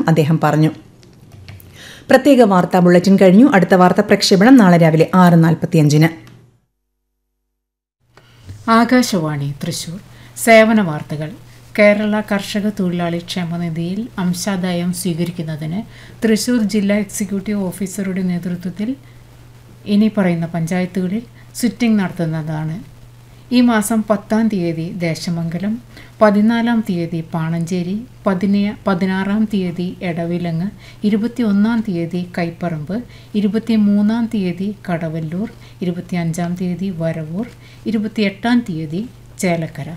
അദ്ദേഹം പറഞ്ഞു പ്രത്യേക വാർത്താ ബുള്ളറ്റിൻ കഴിഞ്ഞു അടുത്ത വാർത്താ പ്രക്ഷേപണം നാളെ രാവിലെ ആറ് നാൽപ്പത്തിയഞ്ചിന് ആകാശവാണി തൃശൂർ സേവന വാർത്തകൾ കേരള കർഷക തൊഴിലാളി ക്ഷേമനിധിയിൽ അംശാദായം സ്വീകരിക്കുന്നതിന് തൃശൂർ ജില്ലാ എക്സിക്യൂട്ടീവ് ഓഫീസറുടെ നേതൃത്വത്തിൽ ഇനി പറയുന്ന പഞ്ചായത്തുകളിൽ സിറ്റിംഗ് നടത്തുന്നതാണ് ഈ മാസം പത്താം തീയതി ദേശമംഗലം പതിനാലാം തീയതി പാണഞ്ചേരി പതിന പതിനാറാം തീയതി എടവിലങ്ങ് ഇരുപത്തിയൊന്നാം തീയതി കൈപ്പറമ്പ് ഇരുപത്തിമൂന്നാം തീയതി കടവല്ലൂർ ഇരുപത്തിയഞ്ചാം തീയതി വരവൂർ ഇരുപത്തിയെട്ടാം തീയതി ചേലക്കര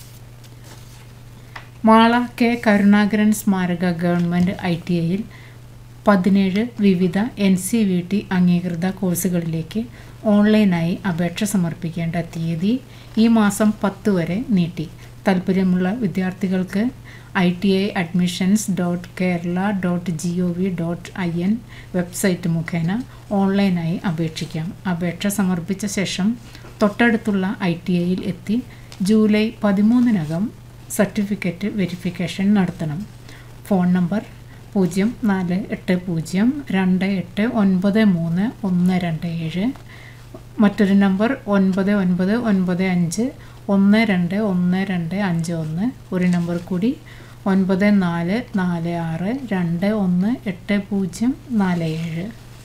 മാള കെ കരുണാകരൻ സ്മാരക ഗവൺമെൻറ് ഐ ടി ഐയിൽ പതിനേഴ് വിവിധ എൻ സി വി ടി അംഗീകൃത കോഴ്സുകളിലേക്ക് ഓൺലൈനായി അപേക്ഷ സമർപ്പിക്കേണ്ട തീയതി ഈ മാസം പത്ത് വരെ നീട്ടി താല്പര്യമുള്ള വിദ്യാർത്ഥികൾക്ക് I T I admissions dot Kerala dot G O V dot I N website മുഖേന ഓൺലൈനായി അപേക്ഷിക്കാം അപേക്ഷ സമർപ്പിച്ച ശേഷം തൊട്ടടുത്തുള്ള ഐ ടി ഐയിൽ എത്തി ജൂലൈ പതിമൂന്നിനകം സർട്ടിഫിക്കറ്റ് വെരിഫിക്കേഷൻ നടത്തണം ഫോൺ നമ്പർ പൂജ്യം നാല് എട്ട് പൂജ്യം രണ്ട് എട്ട് ഒൻപത് മൂന്ന് ഒന്ന് രണ്ട് ഏഴ് മറ്റൊരു നമ്പർ ഒൻപത് ഒൻപത് ഒൻപത് അഞ്ച് ഒന്ന് രണ്ട് ഒന്ന് രണ്ട് അഞ്ച് ഒന്ന് ഒരു നമ്പർ കൂടി ഒൻപത് നാല് നാല് ആറ് രണ്ട് ഒന്ന് എട്ട് പൂജ്യം നാല് ഏഴ്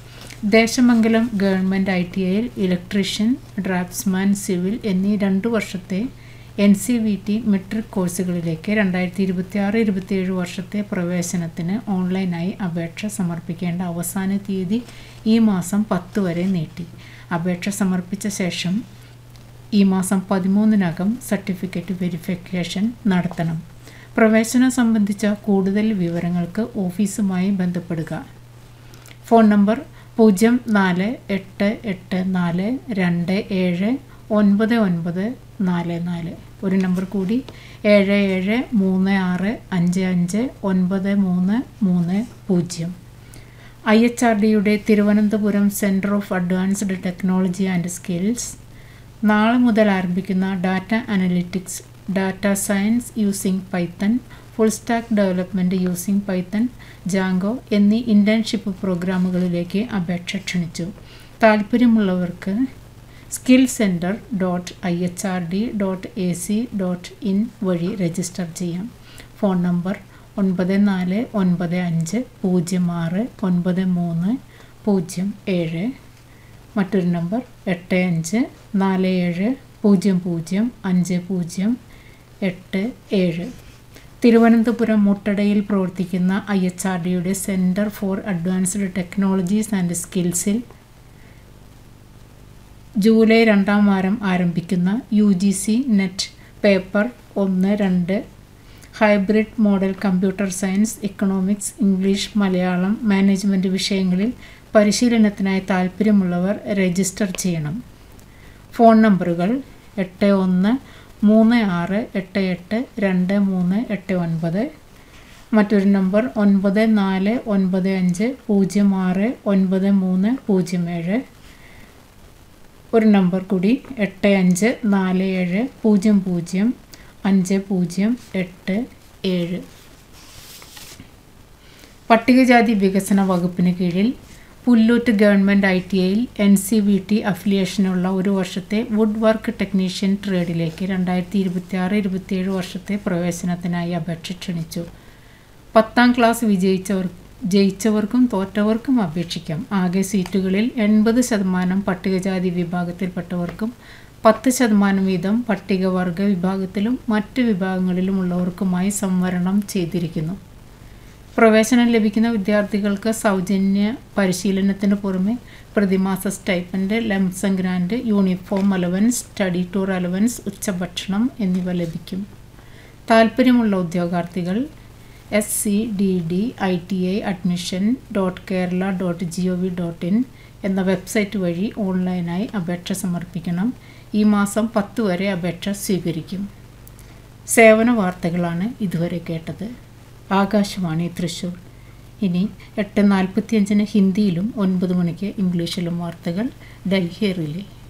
ദേശമംഗലം ഗവൺമെൻറ് ഐ ടി ഐയിൽ ഇലക്ട്രീഷ്യൻ ഡ്രാഫ്റ്റ്സ്മാൻ സിവിൽ എന്നീ രണ്ടു വർഷത്തെ N C V T metric കോഴ്സുകളിലേക്ക് രണ്ടായിരത്തി ഇരുപത്തി ആറ് ഇരുപത്തിയേഴ് വർഷത്തെ പ്രവേശനത്തിന് ഓൺലൈനായി അപേക്ഷ സമർപ്പിക്കേണ്ട അവസാന തീയതി ഈ മാസം പത്ത് വരെ നീട്ടി അപേക്ഷ സമർപ്പിച്ച ശേഷം ഈ മാസം പതിമൂന്നിനകം സർട്ടിഫിക്കറ്റ് വെരിഫിക്കേഷൻ നടത്തണം പ്രവേശനം സംബന്ധിച്ച കൂടുതൽ വിവരങ്ങൾക്ക് ഓഫീസുമായി ബന്ധപ്പെടുക ഫോൺ നമ്പർ പൂജ്യം നാല് എട്ട് എട്ട് നാല് രണ്ട് ഏഴ് ഒൻപത് ഒൻപത് നാല് നാല് ഒരു നമ്പർ കൂടി ഏഴ് ഏഴ് മൂന്ന് ആറ് അഞ്ച് അഞ്ച് ഒൻപത് മൂന്ന് മൂന്ന് പൂജ്യം ഐ എച്ച് ആർ ഡിയുടെ Thiruvananthapuram centre of advanced technology and skills നാളെ മുതൽ ആരംഭിക്കുന്ന data analytics data science using Python full stack development using Python Django എന്നീ ഇൻറ്റേൺഷിപ്പ് പ്രോഗ്രാമുകളിലേക്ക് അപേക്ഷ ക്ഷണിച്ചു താല്പര്യമുള്ളവർക്ക് skill centre dot I H R D dot A C dot I N register ചെയ്യാം phone number ഒൻപത് നാല് ഒൻപത് അഞ്ച് പൂജ്യം ആറ് ഒൻപത് മൂന്ന് പൂജ്യം ഏഴ് മറ്റൊരു നമ്പർ എട്ട് അഞ്ച് നാല് ഏഴ് പൂജ്യം പൂജ്യം അഞ്ച് പൂജ്യം എട്ട് ഏഴ് തിരുവനന്തപുരം മുട്ടടയിൽ പ്രവർത്തിക്കുന്ന ഐ എച്ച് ആർ ഡിയുടെ centre for advanced technologies and സ്കിൽസിൽ ജൂലൈ രണ്ടാം വാരം ആരംഭിക്കുന്ന U G C NET paper ഒന്ന് രണ്ട് hybrid model computer science economics English Malayalam management വിഷയങ്ങളിൽ പരിശീലനത്തിനായി താൽപ്പര്യമുള്ളവർ രജിസ്റ്റർ ചെയ്യണം ഫോൺ നമ്പറുകൾ എട്ട് ഒന്ന് മൂന്ന് ആറ് എട്ട് എട്ട് രണ്ട് മൂന്ന് എട്ട് ഒൻപത് മറ്റൊരു നമ്പർ ഒൻപത് നാല് ഒൻപത് അഞ്ച് പൂജ്യം ആറ് ഒൻപത് മൂന്ന് പൂജ്യം ഏഴ് ഒരു നമ്പർ കൂടി എട്ട് അഞ്ച് നാല് ഏഴ് പൂജ്യം പൂജ്യം അഞ്ച് പൂജ്യം എട്ട് ഏഴ് പട്ടികജാതി വികസന വകുപ്പിന് കീഴിൽ പുല്ലൂറ്റ് ഗവൺമെൻറ് ഐ ടി ഐയിൽ എൻ സി വി ടി അഫിലിയേഷനുള്ള ഒരു വർഷത്തെ വുഡ് വർക്ക് ടെക്നീഷ്യൻ ട്രേഡിലേക്ക് രണ്ടായിരത്തി ഇരുപത്തി ആറ് ഇരുപത്തിയേഴ് വർഷത്തെ പ്രവേശനത്തിനായി അപേക്ഷ ക്ഷണിച്ചു പത്താം ക്ലാസ് വിജയിച്ചവർ ജയിച്ചവർക്കും തോറ്റവർക്കും അപേക്ഷിക്കാം ആകെ സീറ്റുകളിൽ എൺപത് ശതമാനം പട്ടികജാതി വിഭാഗത്തിൽപ്പെട്ടവർക്കും പത്ത് ശതമാനം വീതം പട്ടികവർഗ വിഭാഗത്തിലും മറ്റ് വിഭാഗങ്ങളിലുമുള്ളവർക്കുമായി സംവരണം ചെയ്തിരിക്കുന്നു പ്രവേശനം ലഭിക്കുന്ന വിദ്യാർത്ഥികൾക്ക് സൗജന്യ പരിശീലനത്തിന് പുറമെ പ്രതിമാസ stipend lump sum grant uniform allowance study tour allowance ഉച്ചഭക്ഷണം എന്നിവ ലഭിക്കും താല്പര്യമുള്ള ഉദ്യോഗാർത്ഥികൾ S C D D I T I admission dot Kerala dot G O V dot I N website വഴി ഓൺലൈനായി അപേക്ഷ സമർപ്പിക്കണം ഈ മാസം പത്ത് വരെ അപേക്ഷ സ്വീകരിക്കും സേവന വാർത്തകളാണ് ഇതുവരെ കേട്ടത് ആകാശവാണി തൃശൂർ ഇനി എട്ട് നാൽപ്പത്തിയഞ്ചിന് ഹിന്ദിയിലും ഒൻപത് മണിക്ക് ഇംഗ്ലീഷിലും വാർത്തകൾ ഡൽഹി റിലേ